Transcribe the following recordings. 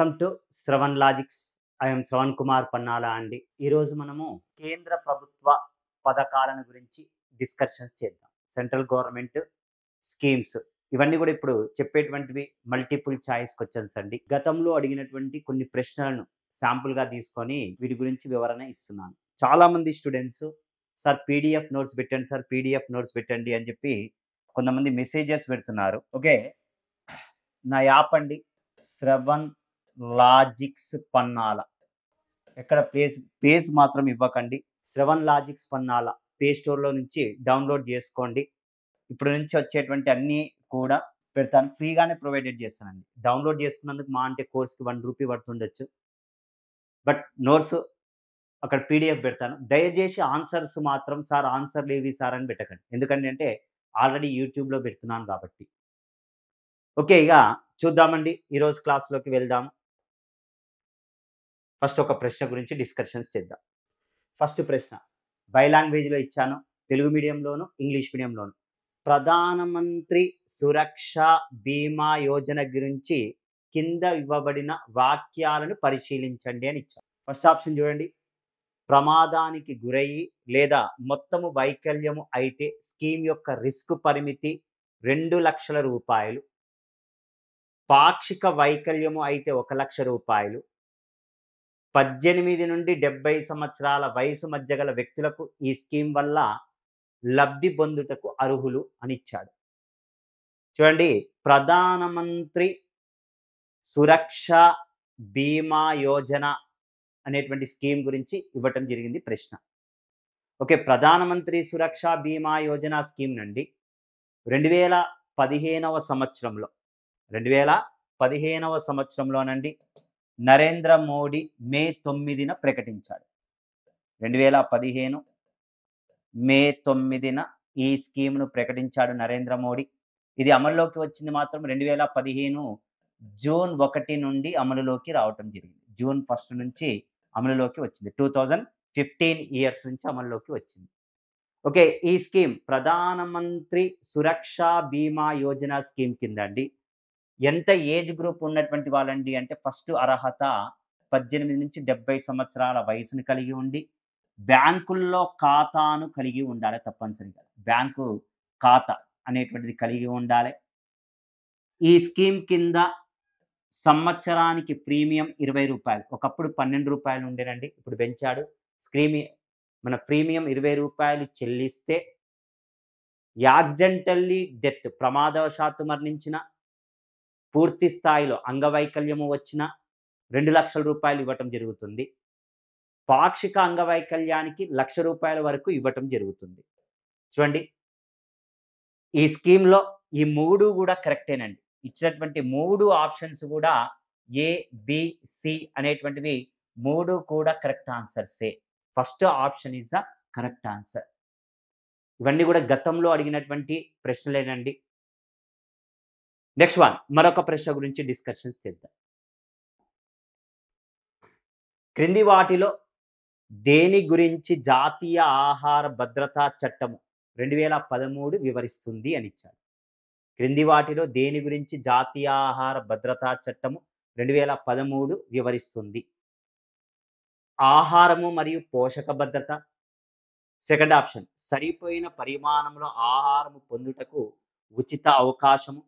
welcome to Shravan logics I'm Shravan Kumar Pannala అండి ఈరోజు మనము కేంద్ర ప్రభుత్వ పథకాలను గురించి డిస్కషన్స్ చేద్దాం సెంట్రల్ గవర్నమెంట్ స్కీమ్స్ ఇవన్నీ కూడా ఇప్పుడు చెప్పేటువంటివి మల్టిపుల్ చాయిస్ క్వశ్చన్స్ అండి గతంలో అడిగినటువంటి కొన్ని ప్రశ్నలను sample గా తీసుకొని వీటి గురించి వివరణ ఇస్తున్నాను చాలా మంది స్టూడెంట్స్ సార్ పీడిఎఫ్ నోట్స్ పెట్టండి సార్ పీడిఎఫ్ నోట్స్ పెట్టండి అని చెప్పి కొంతమంది మెసేజెస్ పెడుతున్నారు ఓకే నా యాప్ అండి శ్రవణ్ లాజిక్స్ పన్నాల ఎక్కడ పేజ్ పేజ్ మాత్రం ఇవ్వకండి శ్రవణ్ లాజిక్స్ పన్నాల ప్లే స్టోర్లో నుంచి డౌన్లోడ్ చేసుకోండి ఇప్పుడు నుంచి వచ్చేటువంటి అన్నీ కూడా పెడతాను ఫ్రీగానే ప్రొవైడెడ్ చేస్తానండి డౌన్లోడ్ చేసుకున్నందుకు మా అంటే కోర్స్కి వన్ రూపీ పడుతుండొచ్చు బట్ నోట్స్ అక్కడ పీడిఎఫ్ పెడతాను దయచేసి ఆన్సర్స్ మాత్రం సార్ ఆన్సర్లు ఏవి సార్ అని పెట్టకండి ఎందుకంటే అంటే ఆల్రెడీ యూట్యూబ్లో పెడుతున్నాను కాబట్టి ఓకే ఇక చూద్దామండి ఈరోజు క్లాస్లోకి వెళ్దాం ఫస్ట్ ఒక ప్రశ్న గురించి డిస్కషన్స్ చేద్దాం ఫస్ట్ ప్రశ్న బై లాంగ్వేజ్లో ఇచ్చాను తెలుగు మీడియంలోను ఇంగ్లీష్ మీడియంలోను ప్రధానమంత్రి సురక్ష బీమా యోజన గురించి కింద ఇవ్వబడిన వాక్యాలను పరిశీలించండి అని ఇచ్చాను ఫస్ట్ ఆప్షన్ చూడండి ప్రమాదానికి గురయ్యి లేదా మొత్తము వైకల్యము అయితే స్కీమ్ యొక్క రిస్క్ పరిమితి రెండు లక్షల రూపాయలు పాక్షిక వైకల్యము అయితే ఒక లక్ష రూపాయలు పద్దెనిమిది నుండి డెబ్బై సంవత్సరాల వయసు మధ్య గల వ్యక్తులకు ఈ స్కీమ్ వల్ల లబ్ధి పొందుటకు అర్హులు అని ఇచ్చాడు చూడండి ప్రధానమంత్రి సురక్ష బీమా యోజన అనేటువంటి స్కీమ్ గురించి ఇవ్వటం జరిగింది ప్రశ్న ఓకే ప్రధానమంత్రి సురక్ష బీమా యోజన స్కీమ్ నుండి రెండు వేల పదిహేనవ సంవత్సరంలో రెండు వేల పదిహేనవ సంవత్సరంలోనండి నరేంద్ర మోడీ మే తొమ్మిదిన ప్రకటించాడు రెండు వేల పదిహేను మే తొమ్మిదిన ఈ స్కీమ్ను ప్రకటించాడు నరేంద్ర మోడీ ఇది అమల్లోకి వచ్చింది మాత్రం రెండు వేల పదిహేను జూన్ ఒకటి నుండి అమలులోకి రావటం జరిగింది జూన్ ఫస్ట్ నుంచి అమలులోకి వచ్చింది టూ థౌజండ్ ఫిఫ్టీన్ ఇయర్స్ నుంచి అమలులోకి వచ్చింది ఓకే ఈ స్కీమ్ ప్రధానమంత్రి సురక్ష బీమా యోజన స్కీమ్ కింద అండి ఎంత ఏజ్ గ్రూప్ ఉన్నటువంటి వాళ్ళండి అంటే ఫస్ట్ అర్హత పద్దెనిమిది నుంచి డెబ్బై సంవత్సరాల వయసును కలిగి ఉండి బ్యాంకుల్లో ఖాతాను కలిగి ఉండాలి తప్పనిసరిగా బ్యాంకు ఖాతా అనేటువంటిది కలిగి ఉండాలి ఈ స్కీమ్ కింద సంవత్సరానికి ప్రీమియం ఇరవై రూపాయలు ఒకప్పుడు పన్నెండు రూపాయలు ఉండేనండి ఇప్పుడు పెంచాడు స్క్రీమి మన ప్రీమియం ఇరవై రూపాయలు చెల్లిస్తే యాక్సిడెంటల్లీ డెత్ ప్రమాదవశాత్తు మరణించిన పూర్తి స్థాయిలో అంగవైకల్యము వచ్చిన రెండు లక్షల రూపాయలు ఇవ్వటం జరుగుతుంది పాక్షిక అంగవైకల్యానికి లక్ష రూపాయల వరకు ఇవ్వటం జరుగుతుంది చూడండి ఈ స్కీమ్లో ఈ మూడు కూడా కరెక్టేనండి ఇచ్చినటువంటి మూడు ఆప్షన్స్ కూడా ఏ సి అనేటువంటివి మూడు కూడా కరెక్ట్ ఆన్సర్సే first option is the correct answer ఇవన్నీ కూడా గతంలో అడిగినటువంటి ప్రశ్నలేనండి నెక్స్ట్ వన్ మరొక ప్రశ్న గురించి డిస్కషన్స్ చేద్దాం క్రింది వాటిలో దేని గురించి జాతీయ ఆహార భద్రతా చట్టము రెండు వేల పదమూడు వివరిస్తుంది అని ఇచ్చాడు క్రింది వాటిలో దేని గురించి జాతీయ ఆహార భద్రతా చట్టము రెండు వేల పదమూడు వివరిస్తుంది ఆహారము మరియు పోషక భద్రత సెకండ్ ఆప్షన్ సరిపోయిన పరిమాణంలో ఆహారము పొందుటకు ఉచిత అవకాశము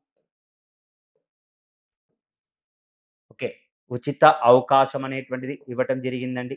ఓకే ఉచిత అవకాశం అనేటువంటిది ఇవ్వటం జరిగిందండి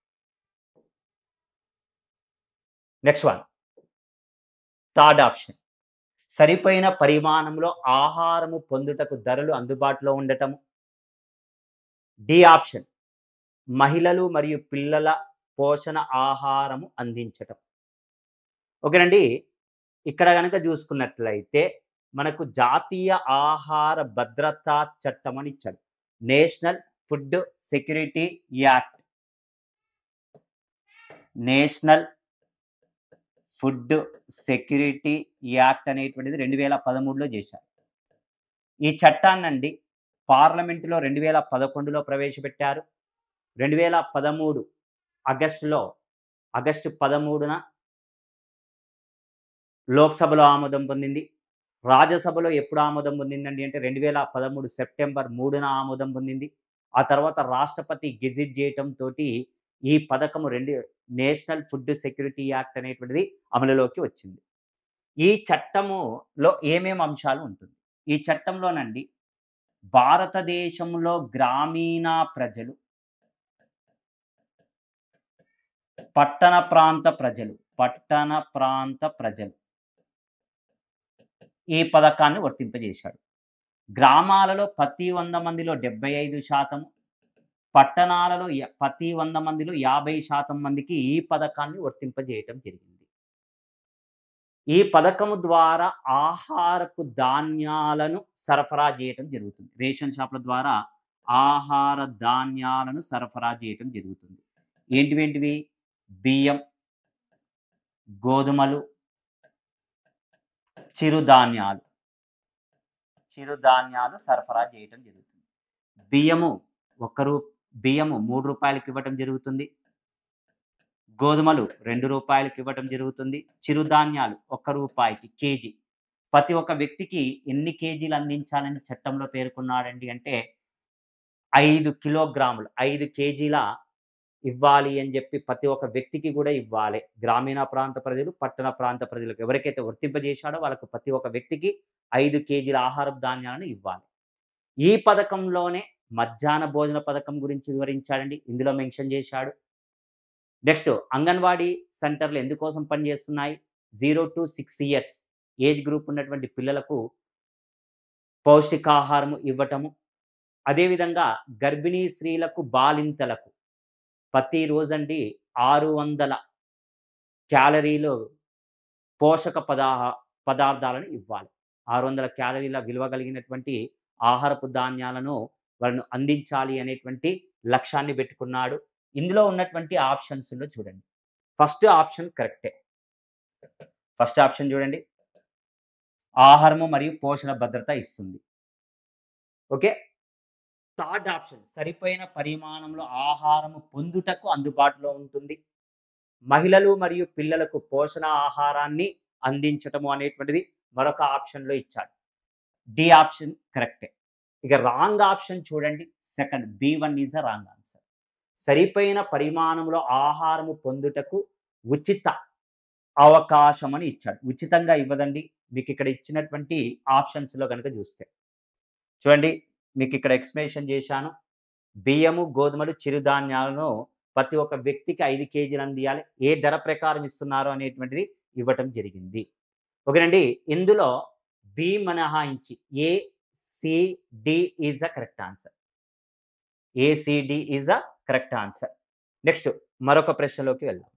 నెక్స్ట్ వన్ థర్డ్ ఆప్షన్ సరిపోయిన పరిమాణంలో ఆహారము పొందుటకు ధరలు అందుబాటులో ఉండటము డి ఆప్షన్ మహిళలు మరియు పిల్లల పోషణ ఆహారము అందించటం ఓకేనండి ఇక్కడ కనుక చూసుకున్నట్లయితే మనకు జాతీయ ఆహార భద్రతా చట్టం అని ఇచ్చాడు national food security act national food security act అనేటువంటిది రెండు వేల పదమూడులో చేశారు ఈ చట్టాన్నండి పార్లమెంటులో రెండు వేల పదకొండులో ప్రవేశపెట్టారు రెండు వేల పదమూడు ఆగస్టులో ఆగస్టు పదమూడున లోక్సభలో ఆమోదం పొందింది రాజ్యసభలో ఎప్పుడు ఆమోదం పొందిందండి అంటే రెండు వేల పదమూడు సెప్టెంబర్ మూడున ఆమోదం పొందింది ఆ తర్వాత రాష్ట్రపతి గెజిట్ చేయటం తోటి ఈ పథకం రెండు నేషనల్ ఫుడ్ సెక్యూరిటీ యాక్ట్ అనేటువంటిది అమలులోకి వచ్చింది ఈ చట్టములో ఏమేమి అంశాలు ఉంటుంది ఈ చట్టంలోనండి భారతదేశంలో గ్రామీణ ప్రజలు పట్టణ ప్రాంత ప్రజలు పట్టణ ప్రాంత ప్రజలు ఈ పథకాన్ని వర్తింపజేశాడు గ్రామాలలో ప్రతి వంద మందిలో డెబ్బై ఐదు శాతం పట్టణాలలో య- ప్రతి వంద మందిలో యాభై శాతం మందికి ఈ పథకాన్ని వర్తింపజేయటం జరిగింది ఈ పథకము ద్వారా ఆహారపు ధాన్యాలను సరఫరా చేయటం జరుగుతుంది రేషన్ షాపుల ద్వారా ఆహార ధాన్యాలను సరఫరా చేయటం జరుగుతుంది ఏంటివేంటివి బియ్యం గోధుమలు చిరుధాన్యాలు చిరుధాన్యాలు సరఫరా చేయటం జరుగుతుంది బియ్యము ఒక్క రూ బియ్యము మూడు రూపాయలకి ఇవ్వటం జరుగుతుంది గోధుమలు రెండు రూపాయలకి ఇవ్వటం జరుగుతుంది చిరుధాన్యాలు ఒక్క రూపాయికి కేజీ ప్రతి ఒక్క వ్యక్తికి ఎన్ని కేజీలు అందించాలని చట్టంలో పేర్కొన్నాడండి అంటే ఐదు కిలోగ్రాములు ఐదు కేజీల ఇవ్వాలి అని చెప్పి ప్రతి ఒక్క వ్యక్తికి కూడా ఇవ్వాలి గ్రామీణ ప్రాంత ప్రజలు పట్టణ ప్రాంత ప్రజలకు ఎవరికైతే వర్తింపజేశాడో వాళ్ళకు ప్రతి ఒక్క వ్యక్తికి ఐదు కేజీల ఆహార ధాన్యాలను ఇవ్వాలి ఈ పథకంలోనే మధ్యాహ్న భోజన పథకం గురించి వివరించాడండి ఇందులో మెన్షన్ చేశాడు నెక్స్ట్ అంగన్వాడీ సెంటర్లు ఎందుకోసం పనిచేస్తున్నాయి zero to six years age group ఉన్నటువంటి పిల్లలకు పౌష్టికాహారం ఇవ్వటము అదేవిధంగా గర్భిణీ స్త్రీలకు బాలింతలకు ప్రతి రోజండి ఆరు వందల క్యాలరీలు పోషక పదా పదార్థాలను ఇవ్వాలి ఆరు వందల క్యాలరీల విలువ కలిగినటువంటి ఆహారపు ధాన్యాలను వాళ్ళను అందించాలి అనేటువంటి లక్ష్యాన్ని పెట్టుకున్నాడు ఇందులో ఉన్నటువంటి ఆప్షన్స్లో చూడండి ఫస్ట్ ఆప్షన్ కరెక్టే ఫస్ట్ ఆప్షన్ చూడండి ఆహారము మరియు పోషణ భద్రత ఇస్తుంది ఓకే థర్డ్ ఆప్షన్ సరిపోయిన పరిమాణంలో ఆహారము పొందుటకు అందుబాటులో ఉంటుంది మహిళలు మరియు పిల్లలకు పోషణ ఆహారాన్ని అందించటము అనేటువంటిది మరొక ఆప్షన్లో ఇచ్చాడు డి ఆప్షన్ కరెక్టే ఇక రాంగ్ ఆప్షన్ చూడండి second B one is a wrong answer సరిపోయిన పరిమాణంలో ఆహారము పొందుటకు ఉచిత అవకాశం అని ఇచ్చాడు ఉచితంగా ఇవ్వదండి మీకు ఇక్కడ ఇచ్చినటువంటి ఆప్షన్స్లో కనుక చూస్తే చూడండి మీకు ఇక్కడ ఎక్స్ప్లెనేషన్ చేశాను బియ్యము గోధుమలు చిరుధాన్యాలను ప్రతి ఒక్క వ్యక్తికి ఐదు కేజీలు అందియాలి ఏ ధర ప్రకారం ఇస్తున్నారు అనేటువంటిది ఇవ్వటం జరిగింది ఓకేనండి ఇందులో బి మినహాయించి A CD is a correct answer ACD is a correct answer next మరొక ప్రశ్నలోకి వెళ్దాం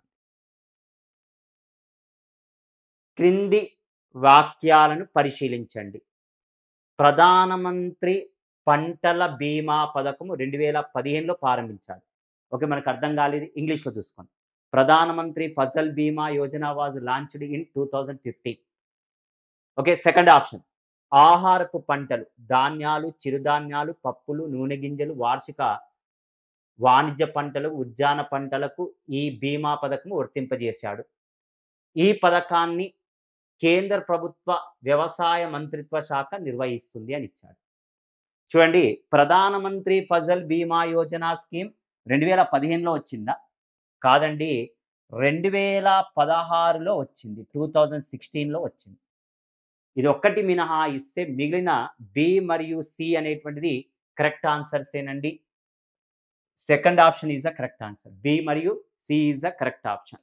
క్రింది వాక్యాలను పరిశీలించండి ప్రధానమంత్రి పంటల బీమా పథకము రెండు వేల పదిహేనులో ప్రారంభించారు ఓకే మనకు అర్థం కాలేదు ఇంగ్లీష్లో చూసుకోండి Pradhan Mantri Fasal Bima Yojana was launched in two thousand fifteen okay second option ఆహారపు పంటలు ధాన్యాలు చిరుధాన్యాలు పప్పులు నూనె గింజలు వార్షిక వాణిజ్య పంటలు ఉద్యాన పంటలకు ఈ బీమా పథకం వర్తింపజేశాడు ఈ పథకాన్ని కేంద్ర ప్రభుత్వ వ్యవసాయ మంత్రిత్వ శాఖ నిర్వహిస్తుంది అని ఇచ్చాడు చూడండి ప్రధానమంత్రి ఫజల్ బీమా యోజన స్కీమ్ రెండు వేల పదిహేనులో వచ్చిందా కాదండి రెండు వేల పదహారులో వచ్చింది టూ థౌజండ్ సిక్స్టీన్లో వచ్చింది ఇది ఒక్కటి మినహా ఇస్తే మిగిలిన బి మరియు సి అనేటువంటిది కరెక్ట్ ఆన్సర్స్ ఏనండి second option is a correct answer B మరియు C is a correct option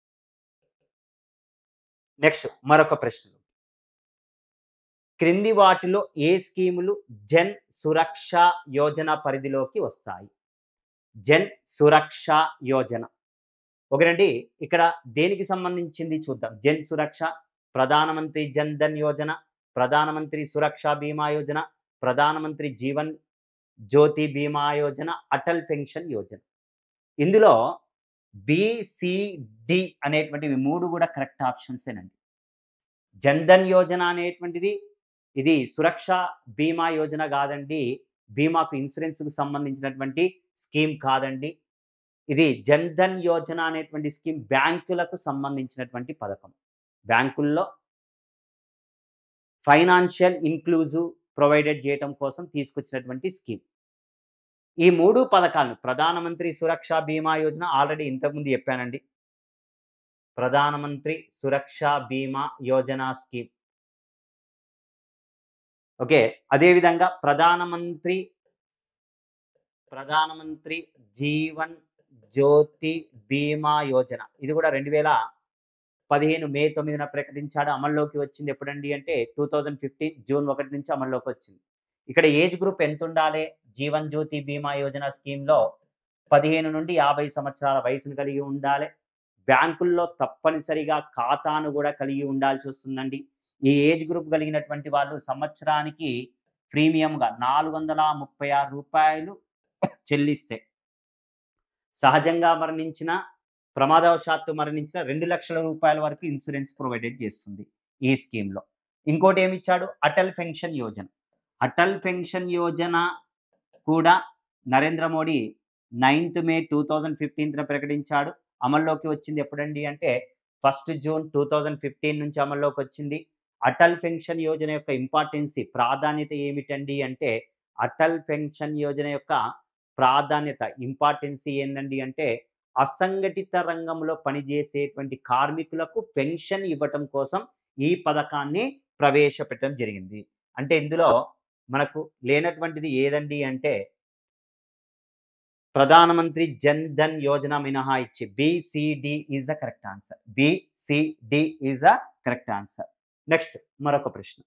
next మరొక ప్రశ్న క్రింది వాటిలో ఏ స్కీములు జన్ సురక్ష యోజన పరిధిలోకి వస్తాయి జన్ సురక్ష యోజన ఒకరండి ఇక్కడ దేనికి సంబంధించింది చూద్దాం జన్ సురక్ష ప్రధానమంత్రి జన్ ధన్ యోజన ప్రధానమంత్రి సురక్ష బీమా యోజన ప్రధానమంత్రి జీవన్ జ్యోతి బీమా యోజన అటల్ పెన్షన్ యోజన ఇందులో బిసిడి అనేటువంటివి మూడు కూడా కరెక్ట్ ఆప్షన్సేనండి జన్ధన్ యోజన అనేటువంటిది ఇది సురక్ష బీమా యోజన కాదండి బీమాకు ఇన్సూరెన్స్కు సంబంధించినటువంటి స్కీమ్ కాదండి ఇది జన్ధన్ యోజన అనేటువంటి స్కీమ్ బ్యాంకులకు సంబంధించినటువంటి పథకం బ్యాంకుల్లో ఫైనాన్షియల్ ఇన్క్లూజివ్ ప్రొవైడెడ్ చేయటం కోసం తీసుకొచ్చినటువంటి స్కీమ్ ఈ మూడు పథకాలను ప్రధానమంత్రి సురక్ష బీమా యోజన ఆల్రెడీ ఇంతకుముందు చెప్పానండి ప్రధానమంత్రి సురక్ష బీమా యోజన స్కీమ్ ఓకే అదేవిధంగా ప్రధానమంత్రి ప్రధానమంత్రి జీవన్ జ్యోతి బీమా యోజన ఇది కూడా రెండు వేల పదిహేను మే తొమ్మిదిన ప్రకటించాడు అమల్లోకి వచ్చింది ఎప్పుడండి అంటే టూ థౌజండ్ ఫిఫ్టీన్ జూన్ ఒకటి నుంచి అమల్లోకి వచ్చింది ఇక్కడ ఏజ్ గ్రూప్ ఎంత ఉండాలి జీవన్ జ్యోతి బీమా యోజన స్కీమ్లో పదిహేను నుండి యాభై సంవత్సరాల వయసును కలిగి ఉండాలి బ్యాంకుల్లో తప్పనిసరిగా ఖాతాను కూడా కలిగి ఉండాల్సి వస్తుందండి ఈ ఏజ్ గ్రూప్ కలిగినటువంటి వాళ్ళు సంవత్సరానికి ప్రీమియంగా నాలుగు వందల ముప్పై ఆరు రూపాయలు చెల్లిస్తే సహజంగా మరణించిన ప్రమాదవశాత్తు మరణించిన రెండు లక్షల రూపాయల వరకు ఇన్సూరెన్స్ ప్రొవైడెడ్ చేస్తుంది ఈ స్కీమ్లో ఇంకోటి ఏమి ఇచ్చాడు అటల్ పెన్షన్ యోజన అటల్ పెన్షన్ యోజన కూడా Narendra Modi ninth May two thousand ఫిఫ్టీన్త్న ప్రకటించాడు అమల్లోకి వచ్చింది ఎప్పుడండి అంటే first June two thousand fifteen నుంచి అమల్లోకి వచ్చింది అటల్ పెన్షన్ యోజన యొక్క ఇంపార్టెన్సీ ప్రాధాన్యత ఏమిటండి అంటే అటల్ పెన్షన్ యోజన యొక్క ప్రాధాన్యత ఇంపార్టెన్సీ ఏందండి అంటే అసంఘటిత రంగంలో పనిచేసేటువంటి కార్మికులకు పెన్షన్ ఇవ్వటం కోసం ఈ పథకాన్ని ప్రవేశపెట్టడం జరిగింది అంటే ఇందులో మనకు లేనటువంటిది ఏదండి అంటే ప్రధానమంత్రి జన్ ధన్ యోజన మినహాయించి BCD is a correct answer BCD is a correct answer next మరొక ప్రశ్న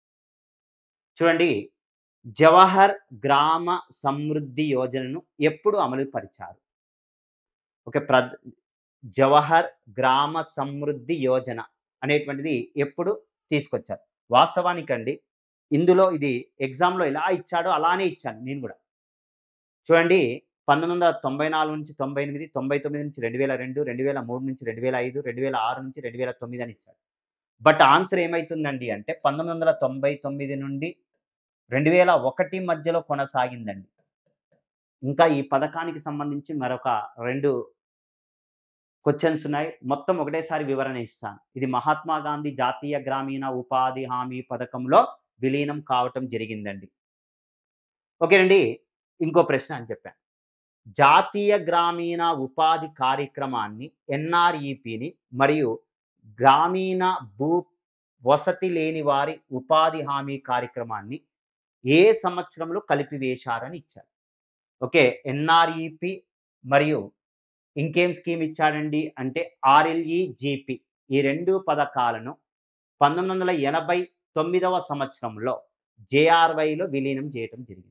చూడండి జవహర్ గ్రామ సమృద్ధి యోజనను ఎప్పుడు అమలు పరిచారు ఓకే ప్ర జవహర్ గ్రామ సమృద్ధి యోజన అనేటువంటిది ఎప్పుడు తీసుకొచ్చారు వాస్తవానికండి ఇందులో ఇది ఎగ్జామ్లో ఎలా ఇచ్చాడో అలానే ఇచ్చాను నేను కూడా చూడండి పంతొమ్మిది వందల తొంభై నాలుగు నుంచి తొంభై ఎనిమిది తొంభై తొమ్మిది నుంచి రెండు వేల రెండు రెండు వేల మూడు నుంచి రెండు వేల ఐదు రెండు వేల ఆరు నుంచి రెండు వేల తొమ్మిది అని ఇచ్చాడు బట్ ఆన్సర్ ఏమవుతుందండి అంటే పంతొమ్మిది వందల తొంభై తొమ్మిది నుండి రెండు వేల ఒకటి మధ్యలో కొనసాగిందండి ఇంకా ఈ పథకానికి సంబంధించి మరొక రెండు క్వశ్చన్స్ ఉన్నాయి మొత్తం ఒకటేసారి వివరణ ఇస్తాను ఇది మహాత్మా గాంధీ జాతీయ గ్రామీణ ఉపాధి హామీ పథకంలో విలీనం కావటం జరిగిందండి ఓకేనండి ఇంకో ప్రశ్న అని చెప్పాను జాతీయ గ్రామీణ ఉపాధి కార్యక్రమాన్ని ఎన్ఆర్ఈపిని మరియు గ్రామీణ భూ వసతి లేని వారి ఉపాధి హామీ కార్యక్రమాన్ని ఏ సంవత్సరంలో కలిపివేశారని ఇచ్చారు ఓకే ఎన్ఆర్ఈపి మరియు ఇంకేం స్కీమ్ ఇచ్చాడండి అంటే ఆర్ఎల్ఈ జీపీ ఈ రెండు పథకాలను పంతొమ్మిది వందల ఎనభై తొమ్మిదవ సంవత్సరంలో జేఆర్వైలో విలీనం చేయటం జరిగింది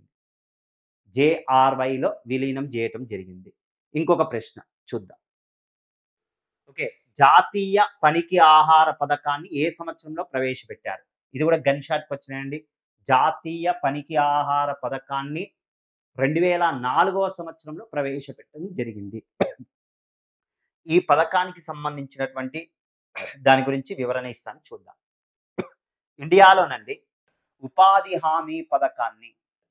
జేఆర్వైలో విలీనం చేయటం జరిగింది ఇంకొక ప్రశ్న చూద్దాం ఓకే జాతీయ పనికి ఆహార పథకాన్ని ఏ సంవత్సరంలో ప్రవేశపెట్టారు ఇది కూడా గన్ షాట్ క్వశ్చన్ అండి జాతీయ పనికి ఆహార పథకాన్ని రెండు వేల నాలుగవ సంవత్సరంలో ప్రవేశపెట్టడం జరిగింది ఈ పథకానికి సంబంధించినటువంటి దాని గురించి వివరణ ఇస్తాను చూద్దాం ఇండియాలోనండి ఉపాధి హామీ పథకాన్ని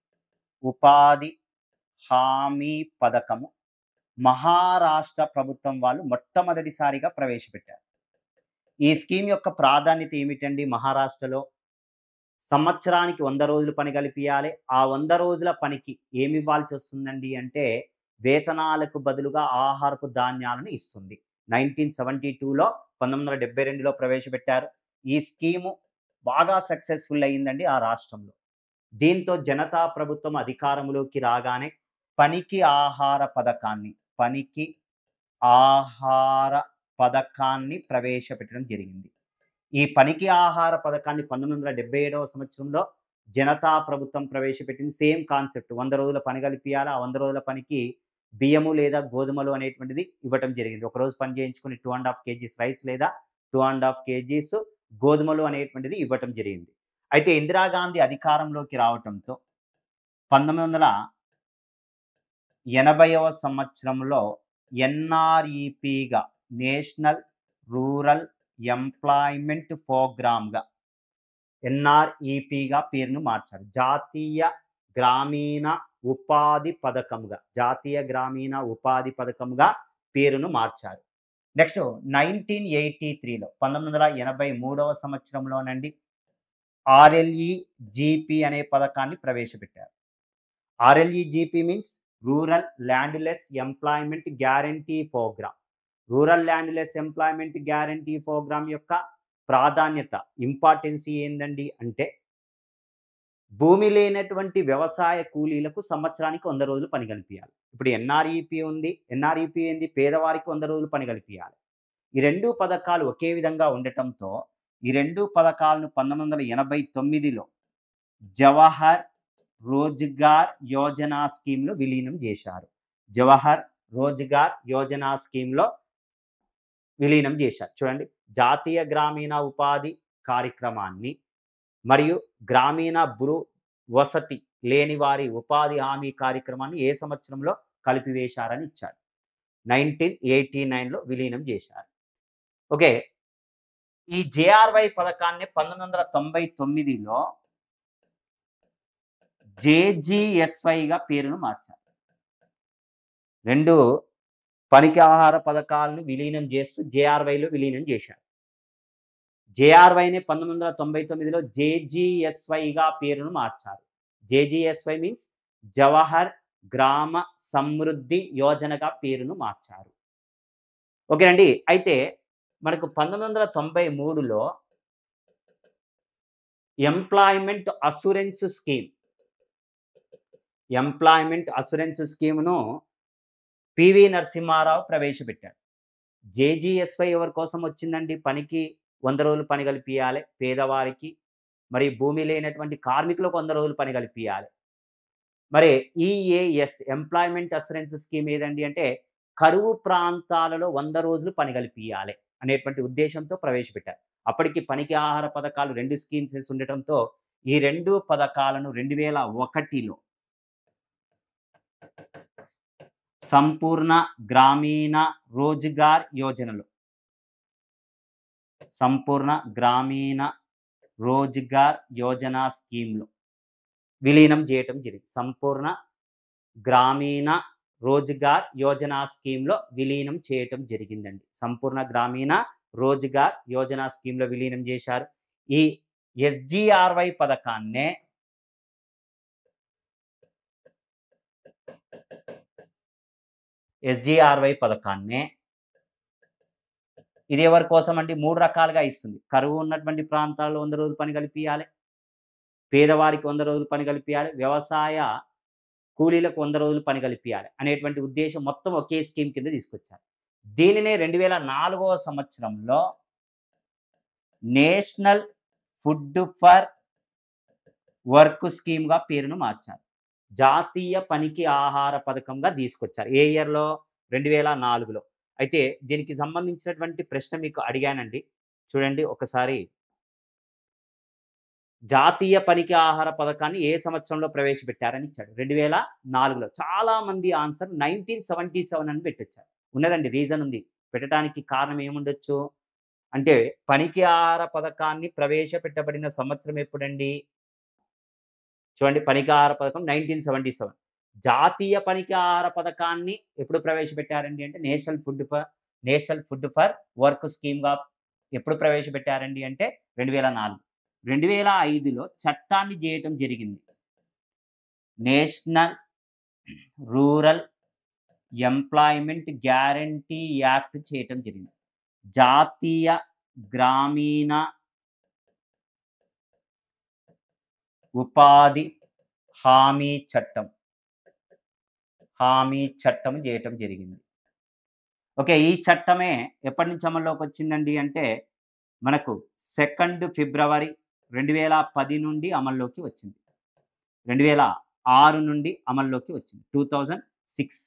ఉపాధి హామీ పథకము మహారాష్ట్ర ప్రభుత్వం వాళ్ళు మొట్టమొదటిసారిగా ప్రవేశపెట్టారు ఈ స్కీమ్ యొక్క ప్రాధాన్యత ఏమిటండి మహారాష్ట్రలో సంవత్సరానికి వంద రోజులు పని కలిపియాలి ఆ వంద రోజుల పనికి ఏమి ఇవ్వాల్సి వస్తుందండి అంటే వేతనాలకు బదులుగా ఆహారపు ధాన్యాలను ఇస్తుంది నైన్టీన్ సెవెంటీ టూలో పంతొమ్మిది వందల డెబ్బై రెండులో ప్రవేశపెట్టారు ఈ స్కీము బాగా సక్సెస్ఫుల్ అయ్యిందండి ఆ రాష్ట్రంలో దీంతో జనతా ప్రభుత్వం అధికారంలోకి రాగానే పనికి ఆహార పథకాన్ని పనికి ఆహార పథకాన్ని ప్రవేశపెట్టడం జరిగింది ఈ పనికి ఆహార పథకాన్ని పంతొమ్మిది వందల డెబ్బై ఏడవ సంవత్సరంలో జనతా ప్రభుత్వం ప్రవేశపెట్టింది సేమ్ కాన్సెప్ట్ వంద రోజుల పని కలిపియాలి ఆ వంద రోజుల పనికి బియ్యము లేదా గోధుమలు అనేటువంటిది ఇవ్వటం జరిగింది ఒక రోజు పని చేయించుకుని two and half kgs rice లేదా టూ అండ్ హాఫ్ కేజీస్ గోధుమలు అనేటువంటిది ఇవ్వటం జరిగింది అయితే ఇందిరాగాంధీ అధికారంలోకి రావటంతో పంతొమ్మిది వందల ఎనభైవ సంవత్సరంలో ఎన్ఆర్ఈపిగా నేషనల్ రూరల్ ఎంప్లాయ్మెంట్ ప్రోగ్రామ్గా ఎన్ఆర్ఈపిగా పేరును మార్చారు జాతీయ గ్రామీణ ఉపాధి పథకంగా జాతీయ గ్రామీణ ఉపాధి పథకంగా పేరును మార్చారు నెక్స్ట్ నైన్టీన్ ఎయిటీ త్రీలో పంతొమ్మిది వందల ఎనభై మూడవ సంవత్సరంలోనండి ఆర్ఎల్ఈ జీపీ అనే పథకాన్ని ప్రవేశపెట్టారు RLE GP means rural landless employment guarantee programme rural landless employment guarantee programme యొక్క ప్రాధాన్యత ఇంపార్టెన్సీ ఏందండి అంటే భూమి లేనటువంటి వ్యవసాయ కూలీలకు సంవత్సరానికి వంద రోజులు పని కల్పించాలి ఇప్పుడు ఎన్ఆర్ఈపి ఉంది ఎన్ఆర్ఈపి ఏంది పేదవారికి వంద రోజులు పని కల్పించాలి ఈ రెండు పథకాలు ఒకే విధంగా ఉండటంతో ఈ రెండు పథకాలను పంతొమ్మిది వందల ఎనభై తొమ్మిదిలో జవహర్ రోజ్గార్ యోజన స్కీమ్లో విలీనం చేశారు జవహర్ రోజ్గార్ యోజన స్కీమ్లో విలీనం చేశారు చూడండి జాతీయ గ్రామీణ ఉపాధి కార్యక్రమాన్ని మరియు గ్రామీణ బృ వసతి లేని వారి ఉపాధి హామీ కార్యక్రమాన్ని ఏ సంవత్సరంలో కలిపివేశారని ఇచ్చారు నైన్టీన్ ఎయిటీ నైన్లో విలీనం చేశారు ఓకే ఈ జేఆర్వై పథకాన్ని పంతొమ్మిది వందల తొంభై తొమ్మిదిలో జేజీఎస్వైగా పేరును మార్చారు రెండు పనికి ఆహార పథకాలను విలీనం చేస్తూ జేఆర్వైలో విలీనం చేశారు జేఆర్వైని పంతొమ్మిది వందల తొంభై తొమ్మిదిలో జేజీఎస్వైగా పేరును మార్చారు జేజీఎస్వై మీన్స్ జవహర్ గ్రామ సమృద్ధి యోజనగా పేరును మార్చారు ఓకేనండి అయితే మనకు పంతొమ్మిది వందల తొంభై మూడులో employment assurance scheme employment assurance స్కీమ్ను పివి నరసింహారావు ప్రవేశపెట్టాడు జేజీఎస్వై ఎవరి కోసం వచ్చిందండి పనికి వంద రోజులు పని కల్పించాలి పేదవారికి మరి భూమి లేనటువంటి కార్మికులకు వంద రోజులు పని కల్పించాలి మరి ఈఏఎస్ ఎంప్లాయ్మెంట్ అసూరెన్స్ స్కీమ్ ఏదండి అంటే కరువు ప్రాంతాలలో వంద రోజులు పని కల్పించాలి అనేటువంటి ఉద్దేశంతో ప్రవేశపెట్టారు అప్పటికి పనికి ఆహార పథకాలు రెండు స్కీమ్స్ ఉండటంతో ఈ రెండు పథకాలను రెండు వేల ఒకటిలో సంపూర్ణ గ్రామీణ రోజ్గార్ యోజనలో సంపూర్ణ గ్రామీణ రోజ్గార్ యోజన స్కీమ్లో విలీనం చేయటం జరిగింది సంపూర్ణ గ్రామీణ రోజ్గార్ యోజన స్కీమ్లో విలీనం చేయటం జరిగిందండి సంపూర్ణ గ్రామీణ రోజ్గార్ యోజన స్కీమ్లో విలీనం చేశారు ఈ ఎస్జిఆర్వై పథకాన్నే ఎస్జిఆర్వై పథకాన్నే ఇది ఎవరి కోసం అంటే మూడు రకాలుగా ఇస్తుంది కరువు ఉన్నటువంటి ప్రాంతాల్లో వంద రోజులు పని కల్పించాలి పేదవారికి వంద రోజులు పని కల్పించాలి వ్యవసాయ కూలీలకు వంద రోజులు పని కల్పించాలి అనేటువంటి ఉద్దేశం మొత్తం ఒకే స్కీమ్ కింద తీసుకొచ్చారు దీనినే రెండు వేల నాలుగవ సంవత్సరంలో నేషనల్ ఫుడ్ ఫర్ వర్క్ స్కీమ్గా పేరును మార్చారు జాతీయ పనికి ఆహార పథకంగా తీసుకొచ్చారు ఏ ఇయర్లో రెండు వేల నాలుగులో అయితే దీనికి సంబంధించినటువంటి ప్రశ్న మీకు అడిగానండి చూడండి ఒకసారి జాతీయ పనికి ఆహార పథకాన్ని ఏ సంవత్సరంలో ప్రవేశపెట్టారని ఇచ్చాడు రెండు వేల నాలుగులో చాలా మంది ఆన్సర్ నైన్టీన్ సెవెంటీ సెవెన్ అని పెట్టొచ్చారు ఉన్నదండి రీజన్ ఉంది పెట్టడానికి కారణం ఏముండొచ్చు అంటే పనికి ఆహార పథకాన్ని ప్రవేశపెట్టబడిన సంవత్సరం ఎప్పుడండి చూడండి పనికి ఆహార పథకం నైన్టీన్ సెవెంటీ సెవెన్ జాతీయ పనికి ఆహార పథకాన్ని ఎప్పుడు ప్రవేశపెట్టారండి అంటే national food for national food for work స్కీమ్గా ఎప్పుడు ప్రవేశపెట్టారండి అంటే రెండు వేల నాలుగు రెండు వేల ఐదులో చట్టాన్ని చేయటం జరిగింది national rural employment guarantee act చేయటం జరిగింది జాతీయ గ్రామీణ ఉపాధి హామీ చట్టం హామీ చట్టం చేయటం జరిగింది ఓకే ఈ చట్టమే ఎప్పటి నుంచి అమల్లోకి వచ్చిందండి అంటే మనకు సెకండ్ ఫిబ్రవరి రెండు వేల పది నుండి అమల్లోకి వచ్చింది రెండు వేల ఆరు నుండి అమల్లోకి వచ్చింది టూ థౌజండ్ సిక్స్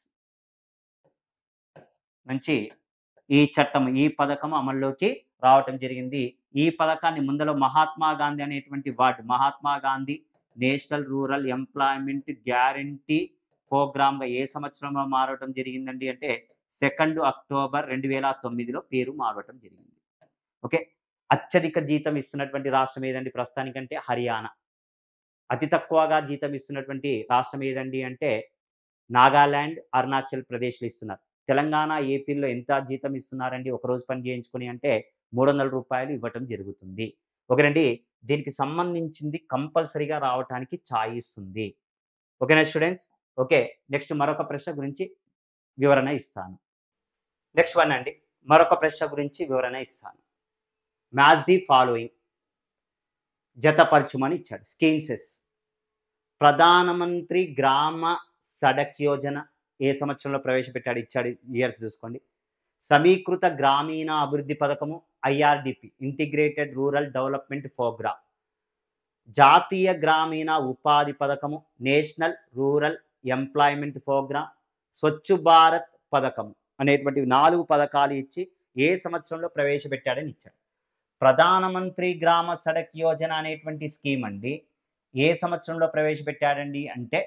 నుంచి ఈ చట్టం ఈ పథకం అమల్లోకి రావటం జరిగింది ఈ పథకాన్ని ముందలో మహాత్మా గాంధీ అనేటువంటి word Mahatma Gandhi national rural employment guarantee ప్రోగ్రామ్గా ఏ సంవత్సరంలో మారటం జరిగిందండి అంటే సెకండ్ అక్టోబర్ రెండు వేల తొమ్మిదిలో పేరు మారటం జరిగింది ఓకే అత్యధిక జీతం ఇస్తున్నటువంటి రాష్ట్రం ఏదండి ప్రస్తుతానికంటే హర్యానా అతి తక్కువగా జీతం ఇస్తున్నటువంటి రాష్ట్రం ఏదండి అంటే నాగాల్యాండ్ అరుణాచల్ ప్రదేశ్లో ఇస్తున్నారు తెలంగాణ ఏపీలో ఎంత జీతం ఇస్తున్నారండి ఒక రోజు పని చేయించుకొని అంటే మూడు వందల రూపాయలు ఇవ్వటం జరుగుతుంది ఓకేనండి దీనికి సంబంధించింది కంపల్సరీగా రావటానికి ఛాయిస్ ఉంది ఓకేనా స్టూడెంట్స్ ఓకే నెక్స్ట్ మరొక ప్రశ్న గురించి వివరణ ఇస్తాను నెక్స్ట్ వన్ అండి మరొక ప్రశ్న గురించి వివరణ ఇస్తాను మ్యాచ్ ది ఫాలోయింగ్ జతపరచుమని ఇచ్చాడు స్కీమ్సెస్ ప్రధానమంత్రి గ్రామ సడక్ యోజన ఏ సంవత్సరంలో ప్రవేశపెట్టాడు ఇచ్చాడు ఇయర్స్ చూసుకోండి సమీకృత గ్రామీణ అభివృద్ధి పథకము IRDP integrated rural development programme జాతీయ గ్రామీణ ఉపాధి పథకము national rural employment programme Swachh Bharat పథకం అనేటువంటి నాలుగు పథకాలు ఇచ్చి ఏ సంవత్సరంలో ప్రవేశపెట్టాడని ఇచ్చాడు ప్రధానమంత్రి గ్రామ సడక్ యోజన అనేటువంటి స్కీమ్ అండి ఏ సంవత్సరంలో ప్రవేశపెట్టాడండి అంటే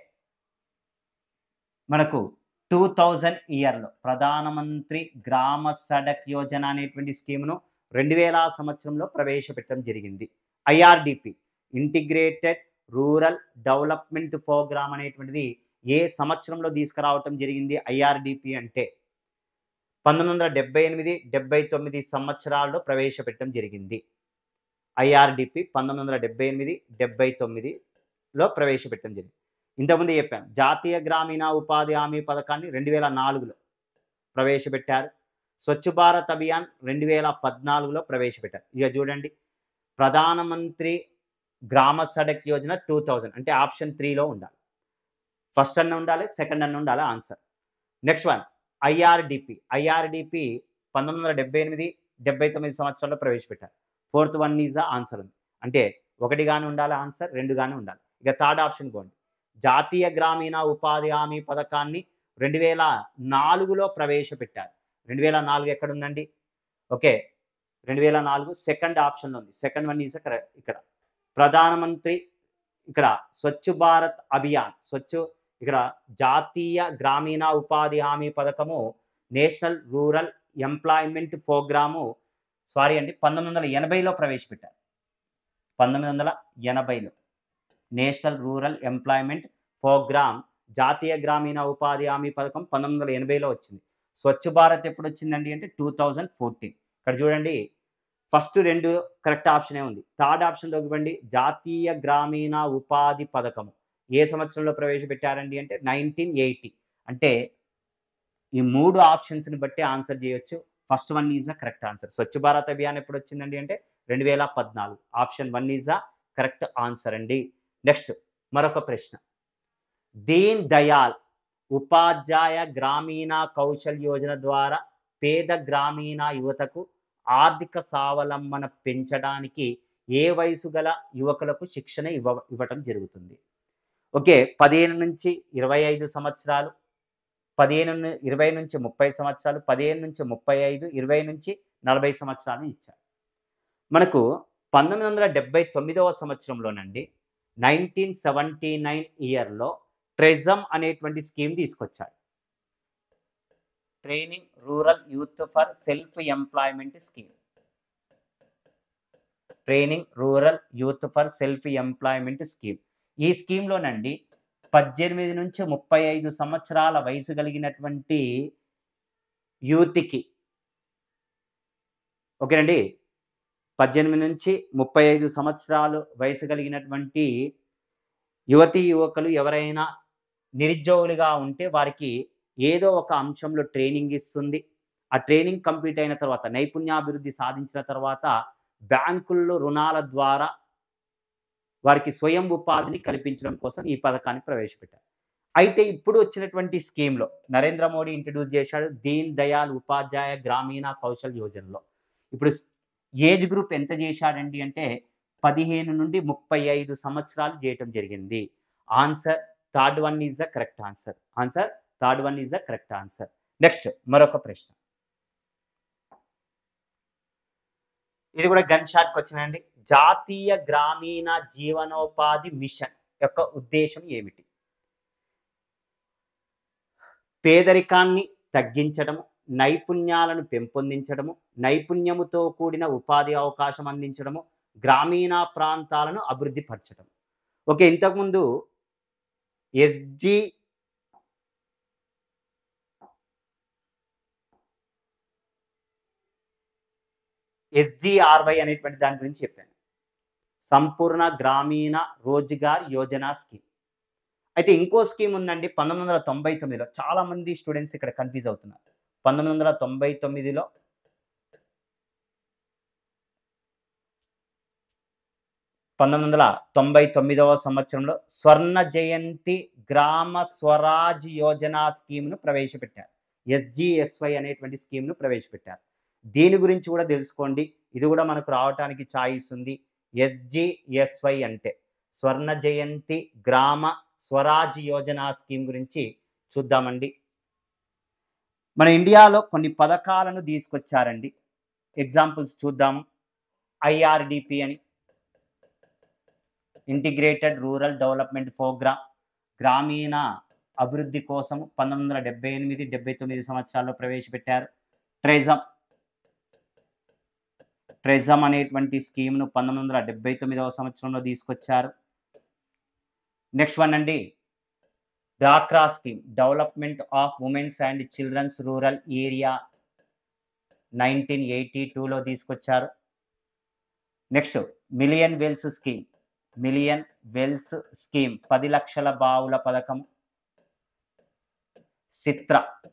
మనకు టూ థౌజండ్ ఇయర్లో ప్రధానమంత్రి గ్రామ సడక్ యోజన అనేటువంటి స్కీమ్ను రెండు వేల సంవత్సరంలో ప్రవేశపెట్టడం జరిగింది IRDP integrated rural development programme అనేటువంటిది ఏ సంవత్సరంలో తీసుకురావటం జరిగింది ఐఆర్డిపి అంటే పంతొమ్మిది వందల డెబ్బై ఎనిమిది డెబ్బై తొమ్మిది సంవత్సరాల్లో ప్రవేశపెట్టడం జరిగింది ఐఆర్డిపి పంతొమ్మిది వందల డెబ్బై ఎనిమిది డెబ్బై తొమ్మిదిలో ప్రవేశపెట్టడం జరిగింది ఇంతకుముందు చెప్పాను జాతీయ గ్రామీణ ఉపాధి హామీ పథకాన్ని రెండు వేల నాలుగులో ప్రవేశపెట్టారు స్వచ్ఛ భారత్ అభియాన్ రెండు వేల పద్నాలుగులో ప్రవేశపెట్టారు ఇక చూడండి ప్రధానమంత్రి గ్రామ సడక్ యోజన టూ థౌజండ్ అంటే ఆప్షన్ త్రీలో ఉండాలి ఫస్ట్ అన్న ఉండాలి సెకండ్ అన్న ఉండాలి answer next one IRDP IRDP పంతొమ్మిది వందల డెబ్బై ఎనిమిది డెబ్బై తొమ్మిది సంవత్సరాల్లో ప్రవేశపెట్టారు ఫోర్త్ వన్ ఈజ్ ఆన్సర్ ఉంది అంటే ఒకటి కానీ ఉండాలి ఆన్సర్ రెండు కానీ ఉండాలి ఇక థర్డ్ ఆప్షన్ పోండి జాతీయ గ్రామీణ ఉపాధి హామీ పథకాన్ని రెండు వేల నాలుగులో ప్రవేశపెట్టారు రెండు వేల నాలుగు ఎక్కడ ఉందండి ఓకే రెండు వేల నాలుగు సెకండ్ ఆప్షన్లో ఉంది సెకండ్ వన్ ఈజ్ ఇక్కడ ప్రధానమంత్రి ఇక్కడ స్వచ్ఛ భారత్ అభియాన్ స్వచ్ఛ ఇక్కడ జాతీయ గ్రామీణ ఉపాధి హామీ పథకము national rural employment programme sorry అండి పంతొమ్మిది వందల ఎనభైలో ప్రవేశపెట్టారు పంతొమ్మిది వందల ఎనభైలో నేషనల్ రూరల్ ఎంప్లాయ్మెంట్ ప్రోగ్రామ్ జాతీయ గ్రామీణ ఉపాధి హామీ పథకం పంతొమ్మిది వందల ఎనభైలో వచ్చింది స్వచ్ఛ భారత్ ఎప్పుడు వచ్చిందండి అంటే టూ థౌజండ్ ఫోర్టీన్ ఇక్కడ చూడండి ఫస్ట్ రెండు కరెక్ట్ ఆప్షనే ఉంది థర్డ్ ఆప్షన్లో ఇవ్వండి జాతీయ గ్రామీణ ఉపాధి పథకం ఏ సంవత్సరంలో ప్రవేశపెట్టారండి అంటే నైన్టీన్ ఎయిటీ అంటే ఈ మూడు ఆప్షన్స్ని బట్టి ఆన్సర్ చేయొచ్చు first one is a correct answer Swachh Bharat Abhiyan ఎప్పుడు వచ్చిందండి అంటే రెండు వేల పద్నాలుగు option one is a correct answer అండి నెక్స్ట్ మరొక ప్రశ్న దీన్ దయాల్ ఉపాధ్యాయ గ్రామీణ కౌశల్ యోజన ద్వారా పేద గ్రామీణ యువతకు ఆర్థిక స్వావలంబన పెంచడానికి ఏ వయసు గల యువకులకు శిక్షణ ఇవ్వ ఇవ్వటం జరుగుతుంది ఓకే పదిహేను నుంచి ఇరవై ఐదు సంవత్సరాలు పదిహేను ను- ఇరవై నుంచి ముప్పై సంవత్సరాలు పదిహేను నుంచి ముప్పై ఐదు ఇరవై నుంచి నలభై సంవత్సరాలు ఇచ్చారు మనకు పంతొమ్మిది వందల డెబ్బై తొమ్మిదవ సంవత్సరంలోనండి నైన్టీన్ సెవెంటీ నైన్ ఇయర్లో ట్రెజమ్ అనేటువంటి స్కీమ్ తీసుకొచ్చారు training rural youth for self employment scheme training rural youth for self employment scheme ఈ స్కీమ్లోనండి పద్దెనిమిది నుంచి ముప్పై ఐదు సంవత్సరాల వయసు కలిగినటువంటి యూత్కి ఓకేనండి పద్దెనిమిది నుంచి ముప్పై ఐదు సంవత్సరాలు వయసు కలిగినటువంటి యువతీ యువకులు ఎవరైనా నిరుద్యోగులుగా ఉంటే వారికి ఏదో ఒక అంశంలో ట్రైనింగ్ ఇస్తుంది ఆ ట్రైనింగ్ కంప్లీట్ అయిన తర్వాత నైపుణ్యాభివృద్ధి సాధించిన తర్వాత బ్యాంకుల్లో రుణాల ద్వారా వారికి స్వయం ఉపాధిని కల్పించడం కోసం ఈ పథకాన్ని ప్రవేశపెట్టారు అయితే ఇప్పుడు వచ్చినటువంటి స్కీమ్లో నరేంద్ర మోడీ ఇంట్రడ్యూస్ చేశాడు దీన్ దయాల్ ఉపాధ్యాయ గ్రామీణ కౌశల్ యోజనలో ఇప్పుడు ఏజ్ గ్రూప్ ఎంత చేశాడండి అంటే పదిహేను నుండి ముప్పై ఐదు సంవత్సరాలు చేయటం జరిగింది answer third one is the correct answer answer third one is the correct answer next మరొక ప్రశ్న ఇది కూడా గన్ షాట్ క్వశ్చన్ అండి జాతీయ గ్రామీణ జీవనోపాధి మిషన్ యొక్క ఉద్దేశం ఏమిటి పేదరికాన్ని తగ్గించడము నైపుణ్యాలను పెంపొందించడము నైపుణ్యముతో కూడిన ఉపాధి అవకాశం అందించడము గ్రామీణ ప్రాంతాలను అభివృద్ధి పరచడం ఓకే ఇంతకుముందు ఎస్జి ఎస్జిఆర్వై అనేటువంటి దాని గురించి చెప్పాను సంపూర్ణ గ్రామీణ రోజ్గార్ యోజన స్కీమ్ అయితే ఇంకో స్కీమ్ ఉందండి పంతొమ్మిది వందల తొంభై తొమ్మిదిలో చాలా మంది స్టూడెంట్స్ ఇక్కడ కన్ఫ్యూజ్ అవుతున్నారు పంతొమ్మిది వందల తొంభై తొమ్మిదిలో పంతొమ్మిది వందల తొంభై తొమ్మిదవ సంవత్సరంలో స్వర్ణ జయంతి గ్రామ స్వరాజ్ యోజన స్కీమ్ను ప్రవేశపెట్టారు ఎస్జిఎస్వై అనేటువంటి స్కీమ్ను ప్రవేశపెట్టారు దీని గురించి కూడా తెలుసుకోండి ఇది కూడా మనకు రావటానికి ఛాయిస్ ఉంది ఎస్జిఎస్వై అంటే స్వర్ణ జయంతి గ్రామ స్వరాజ్ యోజన స్కీమ్ గురించి చూద్దామండి మన ఇండియాలో కొన్ని పథకాలను తీసుకొచ్చారండి ఎగ్జాంపుల్స్ చూద్దాము ఐఆర్డిపి అని ఇంటిగ్రేటెడ్ రూరల్ డెవలప్మెంట్ ప్రోగ్రామ్ గ్రామీణ అభివృద్ధి కోసం పంతొమ్మిది వందల డెబ్బై ఎనిమిది డెబ్బై తొమ్మిది సంవత్సరాల్లో ప్రవేశపెట్టారు ట్రెజమ్ ట్రెజమ్ అనేటువంటి స్కీమ్ను పంతొమ్మిది వందల డెబ్బై తొమ్మిదవ సంవత్సరంలో తీసుకొచ్చారు నెక్స్ట్ వన్ అండి డాక్రా scheme development of womens and childrens rural area nineteen eighty టూలో తీసుకొచ్చారు next million wells scheme million wells scheme పది లక్షల బావుల పథకం చిత్ర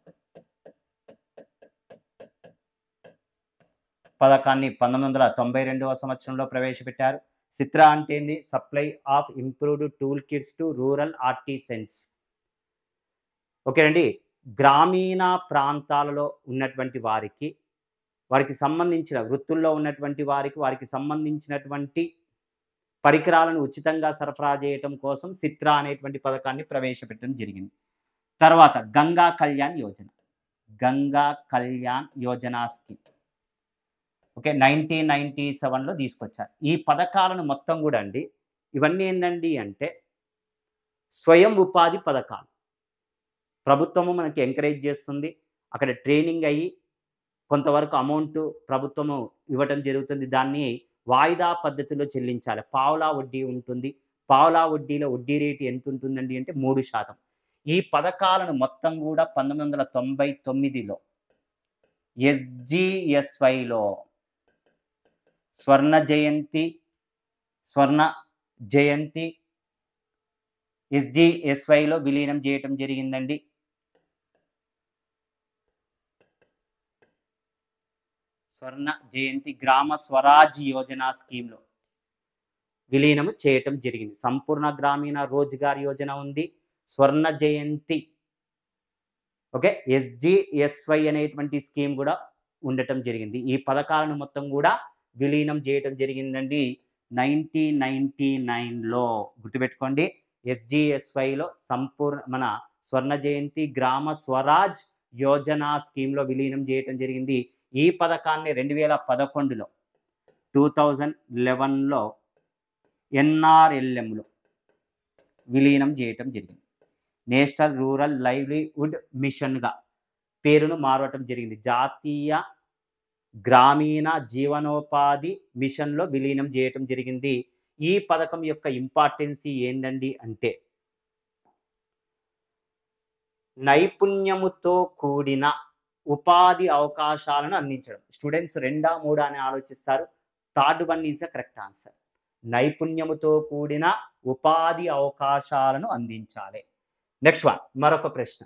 పథకాన్ని పంతొమ్మిది వందల తొంభై రెండవ సంవత్సరంలో ప్రవేశపెట్టారు చిత్ర అంటే ఏంది supply of improved tool kits to rural artisans ఓకేనండి గ్రామీణ ప్రాంతాలలో ఉన్నటువంటి వారికి వారికి సంబంధించిన వృత్తుల్లో ఉన్నటువంటి వారికి వారికి సంబంధించినటువంటి పరికరాలను ఉచితంగా సరఫరా చేయటం కోసం చిత్ర అనేటువంటి పథకాన్ని ప్రవేశపెట్టడం జరిగింది తర్వాత Ganga Kalyan Yojana Ganga Kalyan Yojana scheme okay nineteen ninety సెవెన్లో తీసుకొచ్చారు ఈ పథకాలను మొత్తం కూడా అండి ఇవన్నీ ఏందండి అంటే స్వయం ఉపాధి పథకాలు ప్రభుత్వము మనకి ఎంకరేజ్ చేస్తుంది అక్కడ ట్రైనింగ్ అయ్యి కొంతవరకు అమౌంట్ ప్రభుత్వము ఇవ్వటం జరుగుతుంది దాన్ని వాయిదా పద్ధతిలో చెల్లించాలి పావులా వడ్డీ ఉంటుంది పావులా వడ్డీలో వడ్డీ రేటు ఎంత ఉంటుందండి అంటే మూడు శాతం ఈ పథకాలను మొత్తం కూడా పంతొమ్మిది వందల తొంభై తొమ్మిదిలో ఎస్జిఎస్వైలో స్వర్ణ జయంతి స్వర్ణ జయంతి ఎస్జిఎస్వైలో విలీనం చేయటం జరిగిందండి స్వర్ణ జయంతి గ్రామ స్వరాజ్ యోజన స్కీమ్లో విలీనము చేయటం జరిగింది సంపూర్ణ గ్రామీణ రోజ్గార్ యోజన ఉంది స్వర్ణ జయంతి ఓకే ఎస్జిఎస్వై అనేటువంటి స్కీమ్ కూడా ఉండటం జరిగింది ఈ పథకాలను మొత్తం కూడా విలీనం చేయటం జరిగిందండి నైన్టీన్ నైన్టీ నైన్లో గుర్తుపెట్టుకోండి ఎస్జిఎస్వైలో సంపూర్ణ మన స్వర్ణ జయంతి గ్రామ స్వరాజ్ యోజన స్కీమ్లో విలీనం చేయటం జరిగింది ఈ పథకాన్ని రెండు వేల పదకొండులో టూ థౌజండ్ లెవెన్లో ఎన్ఆర్ఎల్ఎంలో విలీనం చేయటం జరిగింది నేషనల్ రూరల్ లైవ్లీవుడ్ మిషన్గా పేరును మారవటం జరిగింది జాతీయ గ్రామీణ జీవనోపాధి మిషన్లో విలీనం చేయటం జరిగింది ఈ పథకం యొక్క ఇంపార్టెన్సీ ఏందండి అంటే నైపుణ్యముతో కూడిన ఉపాధి అవకాశాలను అందించడం స్టూడెంట్స్ రెండా మూడా అని ఆలోచిస్తారు third one is the correct answer నైపుణ్యముతో కూడిన ఉపాధి అవకాశాలను అందించాలి నెక్స్ట్ వన్ మరొక ప్రశ్న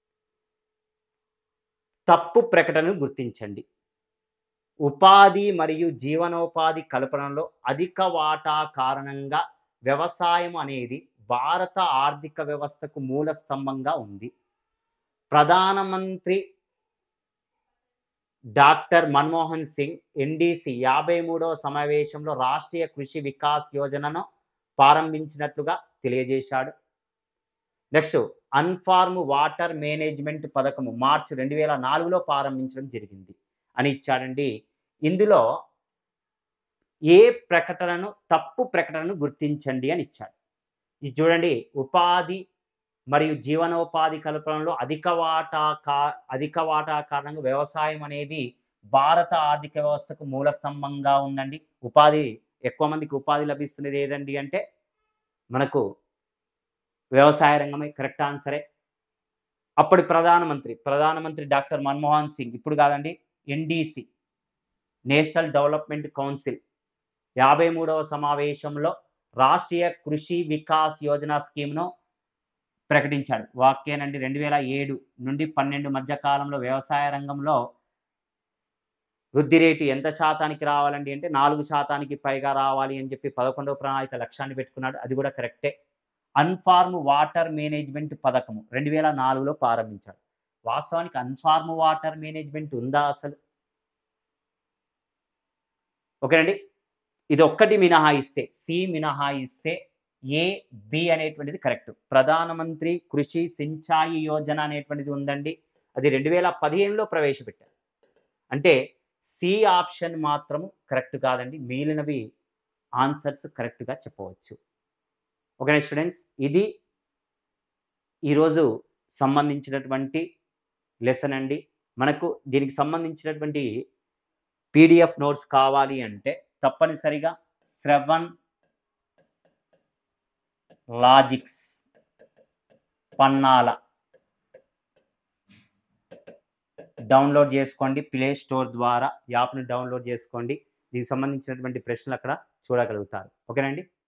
తప్పు ప్రకటనను గుర్తించండి ఉపాధి మరియు జీవనోపాధి కల్పనలో అధిక వాటా కారణంగా వ్యవసాయం అనేది భారత ఆర్థిక వ్యవస్థకు మూల స్తంభంగా ఉంది ప్రధానమంత్రి డాక్టర్ మన్మోహన్ సింగ్ ఎన్డీసీ యాభై మూడవ సమావేశంలో రాష్ట్రీయ కృషి వికాస్ యోజనను ప్రారంభించినట్లుగా తెలియజేశాడు నెక్స్ట్ అన్ఫార్మ్ వాటర్ మేనేజ్మెంట్ పథకము మార్చి రెండు వేల నాలుగులో ప్రారంభించడం జరిగింది అని ఇచ్చాడండి ఇందులో ఏ ప్రకటనను తప్పు ప్రకటనను గుర్తించండి అని ఇచ్చాడు ఇది చూడండి ఉపాధి మరియు జీవనోపాధి కల్పనలో అధిక వాటా కా అధిక వాటా కారణంగా వ్యవసాయం అనేది భారత ఆర్థిక వ్యవస్థకు మూల స్తంభంగా ఉందండి ఉపాధి ఎక్కువ మందికి ఉపాధి లభిస్తున్నది ఏదండి అంటే మనకు వ్యవసాయ రంగమే కరెక్ట్ ఆన్సరే అప్పటి ప్రధానమంత్రి ప్రధానమంత్రి డాక్టర్ మన్మోహన్ సింగ్ ఇప్పుడు కాదండి ఎన్డీసీ నేషనల్ డెవలప్మెంట్ కౌన్సిల్ యాభై మూడవ సమావేశంలో రాష్ట్రీయ కృషి వికాస్ యోజన స్కీమ్ను ప్రకటించాడు వాక్యేనండి రెండు వేల ఏడు నుండి పన్నెండు మధ్య కాలంలో వ్యవసాయ రంగంలో వృద్ధి రేటు ఎంత శాతానికి రావాలండి అంటే నాలుగు శాతానికి పైగా రావాలి అని చెప్పి పదకొండవ ప్రణాళిక లక్ష్యాన్ని పెట్టుకున్నాడు అది కూడా కరెక్టే అన్ఫార్మ్ వాటర్ మేనేజ్మెంట్ పథకము రెండు వేల నాలుగులో ప్రారంభించాడు వాస్తవానికి అన్ఫార్మ్ వాటర్ మేనేజ్మెంట్ ఉందా అసలు ఓకేనండి ఇది ఒక్కటి మినహాయిస్తే సి మినహాయిస్తే ఏ బి అనేటువంటిది కరెక్ట్ ప్రధానమంత్రి కృషి సించాయి యోజన అనేటువంటిది ఉందండి అది రెండు వేల పదిహేనులో ప్రవేశపెట్టారు అంటే సి ఆప్షన్ మాత్రము కరెక్ట్ కాదండి మిగిలినవి ఆన్సర్స్ కరెక్ట్గా చెప్పవచ్చు ఓకేనా స్టూడెంట్స్ ఇది ఈరోజు సంబంధించినటువంటి లెసన్ అండి మనకు దీనికి సంబంధించినటువంటి పీడిఎఫ్ నోట్స్ కావాలి అంటే తప్పనిసరిగా శ్రవణ్ లాజిక్స్ పన్నాల డౌన్లోడ్ చేసుకోండి ప్లే స్టోర్ ద్వారా యాప్ని డౌన్లోడ్ చేసుకోండి దీనికి సంబంధించినటువంటి ప్రశ్నలు అక్కడ చూడగలుగుతారు ఓకేనండి